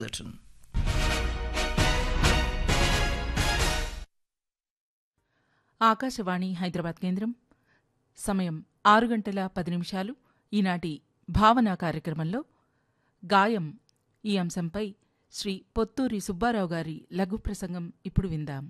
Bulletin. Akashvani Hyderabad కేంద్రం సమయం ఆరు గంటల పది నిమిషాలు ఈనాటి భావన కార్యక్రమంలో గాయం ఈ అంశంపై శ్రీ పొత్తూరి సుబ్బారావు గారి లఘు ప్రసంగం ఇప్పుడు విందాం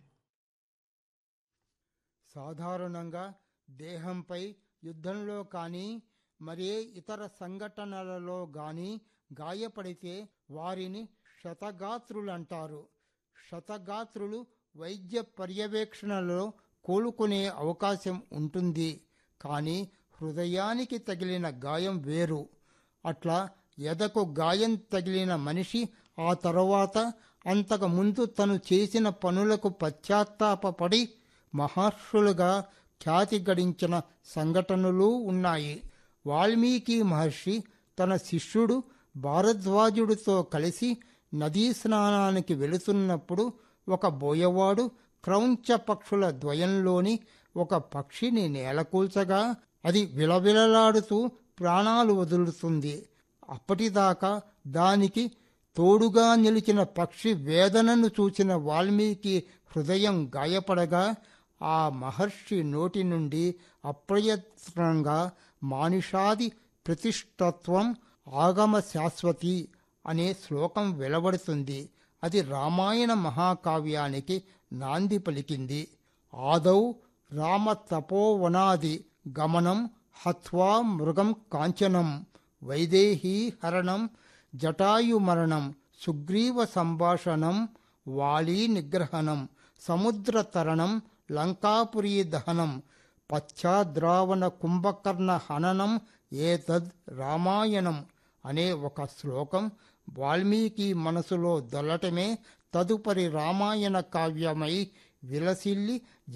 సాధారణంగా దేహంపై యుద్ధంలో కానీ మరే ఇతర సంఘటనలలో గాని గాయపడితే వారిని శతగాత్రులంటారు శతగాత్రులు వైద్య పర్యవేక్షణలో కోలుకునే అవకాశం ఉంటుంది కానీ హృదయానికి తగిలిన గాయం వేరు అట్లా ఎదకు గాయం తగిలిన మనిషి ఆ తర్వాత అంతకు ముందు తను చేసిన పనులకు పశ్చాత్తాపపడి మహర్షులుగా ఖ్యాతి గడించిన సంఘటనలు ఉన్నాయి వాల్మీకి మహర్షి తన శిష్యుడు భారద్వాజుడితో కలిసి నదీ స్నానానికి వెళుతున్నప్పుడు ఒక బోయవాడు క్రౌంచ పక్షుల ద్వయంలోని ఒక పక్షిని నేలకూల్చగా అది విలవిలలాడుతూ ప్రాణాలు వదులుతుంది అప్పటిదాకా దానికి తోడుగా నిలిచిన పక్షి వేదనను చూసిన వాల్మీకి హృదయం గాయపడగా ఆ మహర్షి నోటి నుండి అప్రయత్నంగా మానుషాది ప్రతిష్టత్వం ఆగమ శాశ్వతి అనే శ్లోకం వెలువడుతుంది అది రామాయణ మహాకావ్యానికి నాంది పలికింది ఆదౌ రామ తపోవనాది గమనం హత్వా మృగం కాంచనం వైదేహీ హరణం జటాయుమరణం సుగ్రీవ సంభాషణం వాలీ నిగ్రహణం సముద్రతరణం లంకాపురీ దహనం పశ్చాద్రావణ కుంభకర్ణ హననం ఏతద్ రామాయణం అనే ఒక శ్లోకం వాల్మీకి మనసులో దొల్లటమే తదుపరి రామాయణ కావ్యమై విలసిల్లి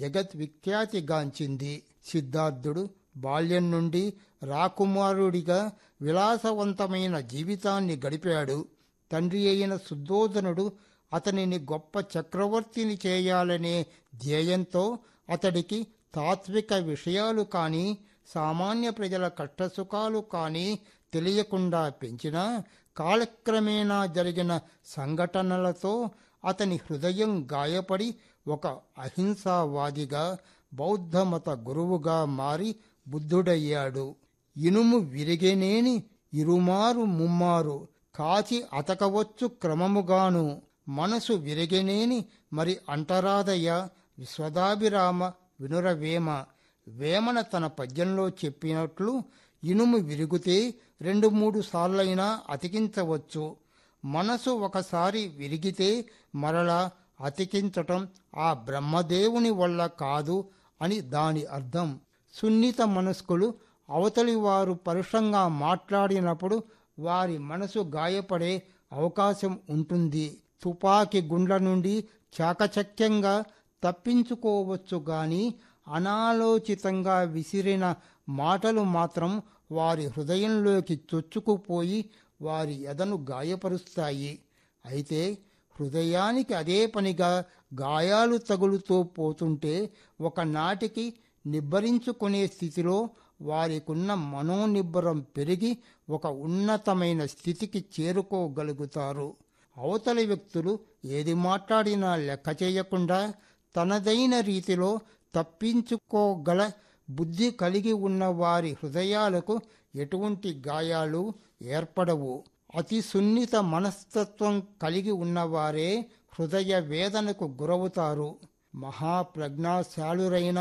జగద్విఖ్యాతిగాంచింది సిద్ధార్థుడు బాల్యం నుండి రాకుమారుడిగా విలాసవంతమైన జీవితాన్ని గడిపాడు తండ్రి అయిన శుద్ధోధనుడు అతనిని గొప్ప చక్రవర్తిని చేయాలనే ధ్యేయంతో అతడికి తాత్విక విషయాలు కానీ సామాన్య ప్రజల కష్టసుఖాలు కానీ తెలియకుండా పెంచినా కాలక్రమేణా జరిగిన సంఘటనలతో అతని హృదయం గాయపడి ఒక అహింసావాదిగా బౌద్ధమత గురువుగా మారి బుద్ధుడయ్యాడు ఇనుము విరిగేనేని ఇరుమారు ముమ్మారు కాచి అతకవచ్చు క్రమముగాను మనసు విరిగేనేని మరి అంటరాదయ్య విశ్వదాభిరామ వినురవేమ వేమన తన పద్యంలో చెప్పినట్లు ఇనుము విరిగితే రెండు మూడు సార్లైనా అతికించవచ్చు మనసు ఒకసారి విరిగితే మరలా అతికించటం ఆ బ్రహ్మదేవుని వల్ల కాదు అని దాని అర్థం సున్నిత మనస్కులు అవతలి వారు పరుషంగా మాట్లాడినప్పుడు వారి మనసు గాయపడే అవకాశం ఉంటుంది తుపాకి గుండ్ల నుండి చాకచక్యంగా తప్పించుకోవచ్చు గాని అనాలోచితంగా విసిరిన మాటలు మాత్రం వారి హృదయంలోకి చొచ్చుకుపోయి వారి ఎదను గాయపరుస్తాయి అయితే హృదయానికి అదే పనిగా గాయాలు తగులుతూ పోతుంటే ఒకనాటికి నిబ్బరించుకునే స్థితిలో వారికున్న మనోనిబ్బరం పెరిగి ఒక ఉన్నతమైన స్థితికి చేరుకోగలుగుతారు అవతలి వ్యక్తులు ఏది మాట్లాడినా లెక్క చేయకుండా తనదైన రీతిలో తప్పించుకోగల బుద్ధి కలిగి ఉన్న వారి హృదయాలకు ఎటువంటి గాయాలు ఏర్పడవు అతి సున్నిత మనస్తత్వం కలిగి ఉన్నవారే హృదయ వేదనకు గురవుతారు మహాప్రజ్ఞాశాలురైన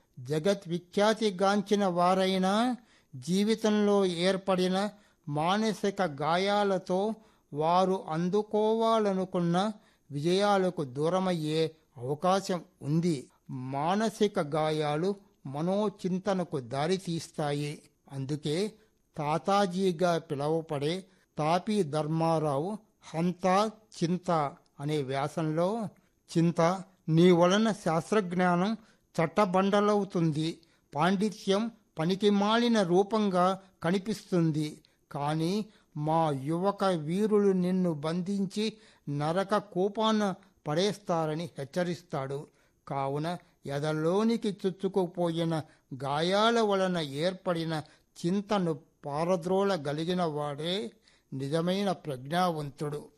జగద్విఖ్యాతిగాంచిన వారైనా జీవితంలో ఏర్పడిన మానసిక గాయాలతో వారు అందుకోవాలనుకున్న విజయాలకు దూరమయ్యే అవకాశం ఉంది మానసిక గాయాలు మనోచింతనకు దారితీస్తాయి అందుకే తాతాజీగా పిలువపడే తాపీ ధర్మారావు హంత చింత అనే వ్యాసంలో చింత నీ వలన శాస్త్రజ్ఞానం చట్టబండలవుతుంది పాండిత్యం పనికిమాలిన రూపంగా కనిపిస్తుంది కానీ మా యువక వీరులు నిన్ను బంధించి నరక కూపాన పడేస్తారని హెచ్చరిస్తాడు కావున ఎదలోనికి చుచ్చుకుపోయిన గాయాల వలన ఏర్పడిన చింతను పారద్రోలగలిగిన వాడే నిజమైన ప్రజ్ఞావంతుడు